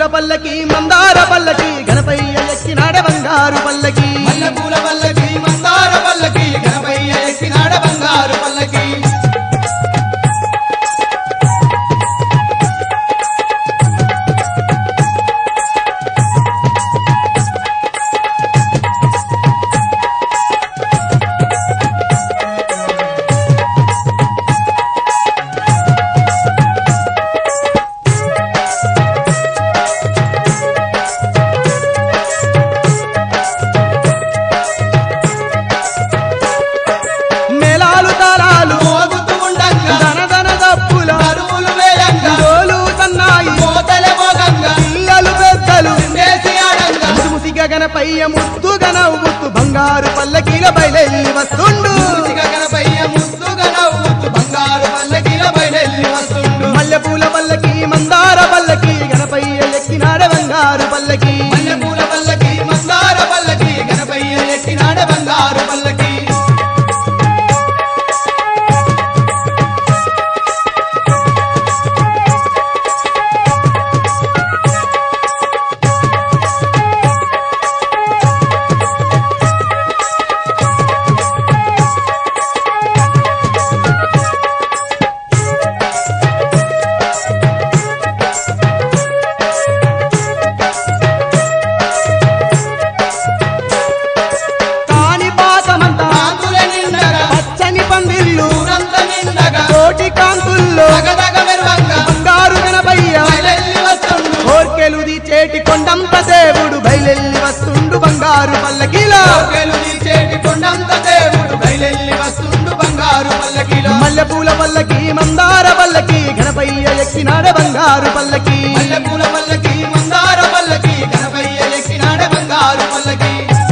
పల్లకి మందార పల్లకి గణపయ్య ఎక్కినాడ బంగారు పల్లకి మల్లెపూల పల్లకి మందార పల్లకి గణపయ్య ఎక్కినాడ బంగారు పల్లకి మేళాలు తాళాలు మోగుతూ ఉండంగా ధన ధన దప్పుల కరువులు వేయంగా డోలు సన్నాయి కోతలే మోగంగా పిల్లలు పెద్దలు వేసి ఆడంగా ముసిముసిగా గణపయ్య ముద్దుగా నవ్వుతూ బంగారు పల్లకీల బయలెల్లి వస్తుండు మూసిగా గణపయ్య ముద్దుగా నవ్వుతూ బంగారు పల్లకిల బయలెల్లి వస్తుండు మల్లెపూల పల్లకి మందార పల్లకి గణపయ్య ఎక్కినాడ బంగారు పల్లకి మల్లెపూల పల్లకి మందార పల్లకి గణపయ్య ఎక్కినాడ బంగారు పల్లకి కాని పాకమంతా కాంతుల నిండగా పచ్చని పందిళ్ళు ఊరంత నిండగా కోటి కాంతుల్లో తగదగ మెరువంగా బంగారు గణపయ్య బయలెల్లి వస్తుండు కోర్కెలు చేటి కొండంత దేవుడు బయలెల్లి వస్తుండు బంగారు పల్లకీలో కోకెలు తీర్చేటి కొండంత దేవుడు బయలెల్లి వస్తుండు బంగారు పల్లకిలో మల్లెపూల పల్లకి మందార పల్లకి గణపయ్య ఎక్కినాడ బంగారు పల్లకి మల్లెపూల పల్లకి మందార పల్లకి గణపయ్య ఎక్కినాడ బంగారు పల్లకి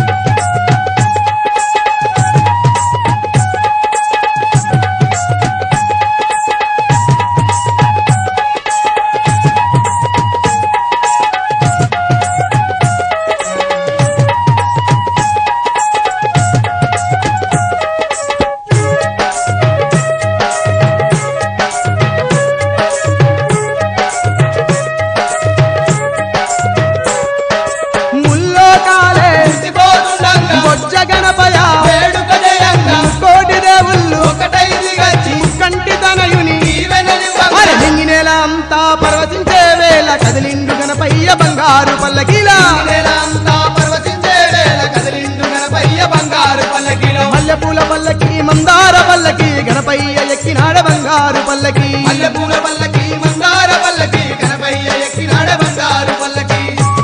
ముల్లో కాలే మురిసిపోతుండంగా బొజ్జ గణపయ వేడుక జయంగా కోటి దేవుళ్ళు ఒకటై దిగచ్చి కంటి తనయుని దీవెనలివ్వంగా అరే నింగి నేల అంతా పర్వతించే వేళ కదిలిండు గణపయ్య బంగారు పల్లకీలా నెలంతా పర్వతించే వేళ కదిలిండు గణపయ్య బంగారు పల్లకిలో మల్లెపూల పల్లకి మందార పల్లకి గణపయ్య ఎక్కినాడ బంగారు పల్లకి మల్లెపూల పల్లకి మందార పల్లకి గణపయ్య ఎక్కినాడ బంగారు పల్లకి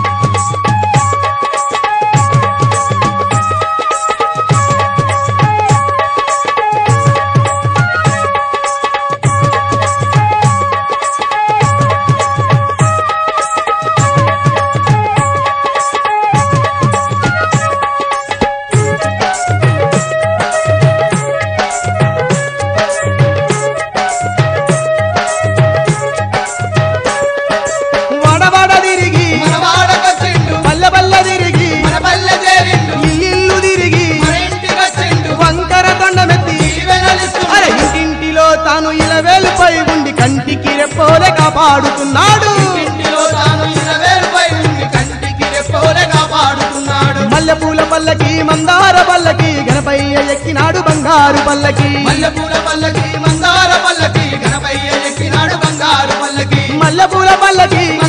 వడవడ తిరిగి మన వాడకొచ్చిండు పల్లె పల్లె తిరిగి మన పల్లె చేరిండు ఇల్లు తిరిగి మన ఇంటికొచ్చిండు వంకర దండమెత్తి దీవెనలిస్తుండు అరే ఇంటింటిలో తాను ఇలవేలుపై ఉండి కంటికి రెప్పోలే కాపాడుతున్నాడు ఇంటిలో తాను ఇరవేలుపై ఉండి కంటికి రెప్పోలే కాపాడుతున్నాడు మల్లెపూల పల్లకి మందార పల్లకి గణపయ్య ఎక్కినాడు బంగారు పల్లకి మల్లెపూల పల్లకి మందార పల్లకి గణపయ్య ఎక్కినాడు బంగారు పల్లకి మల్లెపూల పల్లకి